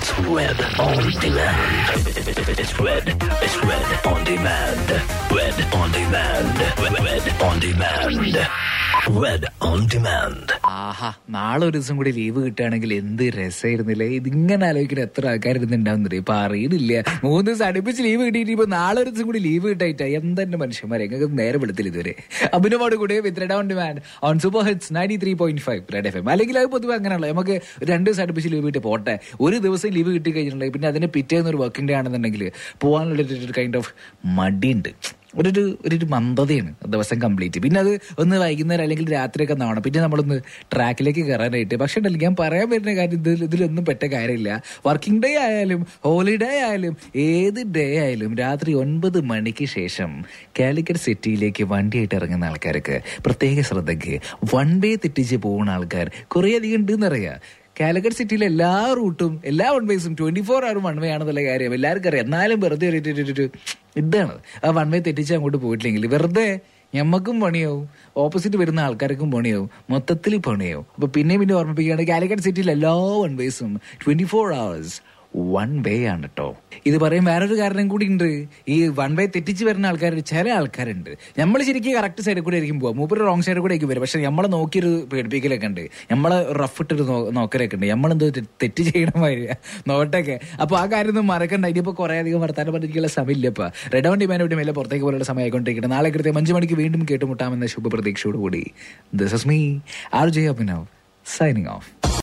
It's Red on Demand. It's Red. It's Red on Demand. Red on Demand. Red on Demand. Red on Demand. ആഹാ നാളെ ഒരു ദിവസം കൂടി leave കിട്ടുകയാണെങ്കിൽ എന്ത് രസമായിരുന്നില്ലേ ഇതിങ്ങനെ ആലോചിക്കുന്ന എത്ര ആൾക്കാർ ഇരുന്നുണ്ടാവുന്നില്ല ഇപ്പൊ അറിയുന്നില്ല മൂന്ന് ദിവസം അടുപ്പിച്ച് ലീവ് കിട്ടിയിട്ട് ഇപ്പൊ നാളെ ഒരു ദിവസം കൂടി ലീവ് കിട്ടായിട്ടാ എന്തെന്നെ മനുഷ്യന്മാരെ ഞങ്ങൾക്ക് നേരെ വെളുത്തില്ല ഇതുവരെ അഭിനവോട് കൂടെ with red on demand on super hits ninety three point five red F M അല്ലെങ്കിൽ അത് പൊതുവെ അങ്ങനെയല്ല നമുക്ക് രണ്ട് ദിവസം അടുപ്പിച്ച് ലീവ് കിട്ടി പോട്ടെ ഒരു ദിവസം ലീവ് കിട്ടി കഴിഞ്ഞിട്ടുണ്ടെങ്കിൽ പിന്നെ അതിന് പിറ്റേന്ന് ഒരു വർക്കിംഗ് ഡേ ആണെന്നുണ്ടെങ്കിൽ പോകാനുള്ള ഒരു കൈൻഡ് ഓഫ് മടിയുണ്ട് ഒരു ഒരു ഒരു മന്ദതയാണ് ദിവസം കംപ്ലീറ്റ് പിന്നെ അത് ഒന്ന് വൈകുന്നേരം അല്ലെങ്കിൽ രാത്രിയൊക്കെ നാവണം പിന്നെ നമ്മളൊന്ന് ട്രാക്കിലേക്ക് കയറാനായിട്ട് പക്ഷെ ഉണ്ടല്ലോ ഞാൻ പറയാൻ വരുന്ന കാര്യം ഇതിൽ ഇതിലൊന്നും പെട്ട കാര്യമില്ല വർക്കിംഗ് ഡേ ആയാലും ഹോളിഡേ ആയാലും ഏത് ഡേ ആയാലും രാത്രി ഒൻപത് മണിക്ക് ശേഷം കാലിക്കറ്റ് സിറ്റിയിലേക്ക് വണ്ടിയായിട്ട് ഇറങ്ങുന്ന ആൾക്കാർക്ക് പ്രത്യേക ശ്രദ്ധയ്ക്ക് വൺ വേ തെറ്റിച്ച് പോകുന്ന ആൾക്കാർ കുറേ അധികം ഉണ്ടെന്നറിയാം കാലിക്കറ്റ് സിറ്റിയിലെ എല്ലാ റൂട്ടും എല്ലാ വൺ വേസും twenty four hour one way ആണെന്നുള്ള കാര്യം എല്ലാവർക്കും അറിയാം എന്നാലും വെറുതെ ഒരു- ഒരു- ഒരു- ഒരു ഇതാണ് ആ വൺ വേ തെറ്റിച്ച് അങ്ങോട്ട് പോയിട്ടില്ലെങ്കിൽ വെറുതെ ഞമ്മക്കും പണിയാവും ഓപ്പോസിറ്റ് വരുന്ന ആൾക്കാർക്കും പണിയാവും മൊത്തത്തിൽ പണിയാവും അപ്പൊ പിന്നെ പിന്നെ ഓർമ്മിപ്പിക്കുകയാണ് കാലിക്കറ്റ് സിറ്റിയിൽ എല്ലാ വൺ വേസും twenty four hours one way ആണ് കേട്ടോ ഇത് പറയും വേറൊരു കാരണം കൂടി ഉണ്ട് ഈ വൺ വേ തെറ്റിച്ച് വരുന്ന ആൾക്കാർ ചില ആൾക്കാരുണ്ട് നമ്മൾ ശരിക്കും കറക്റ്റ് സൈഡിൽ കൂടെ ആയിരിക്കും പോവാം മൂപ്പര് റോങ് സൈഡിൽ കൂടെ ആയിരിക്കും വരും പക്ഷെ നമ്മളെ നോക്കിയൊരു പേടിപ്പിക്കലൊക്കെ ഉണ്ട് നമ്മളെ റഫ് ഇട്ടൊരു നോ- നോക്കലൊക്കെ ഉണ്ട് നമ്മളെന്തോ തെ- തെറ്റ് ചെയ്യണമാതിരി നോട്ടൊക്കെ അപ്പൊ ആ കാര്യം ഒന്നും മറക്കണ്ട ഇനിയിപ്പോ കുറെ അധികം വർത്താനം പറഞ്ഞിരിക്കാനുള്ള സമയമില്ല ഇപ്പൊ റെഡ് ഓൺ ഡിമാൻഡ് ഇവിടെ മേലെ പുറത്തേക്ക് പോലുള്ള സമയമായിക്കൊണ്ടിരിക്കുന്നത് നാളെ കൃത്യം അഞ്ചു മണിക്ക് വീണ്ടും കേട്ടുമുട്ടാമെന്ന ശുഭപ്രതീക്ഷയോടുകൂടി this is me R J Abhinav signing of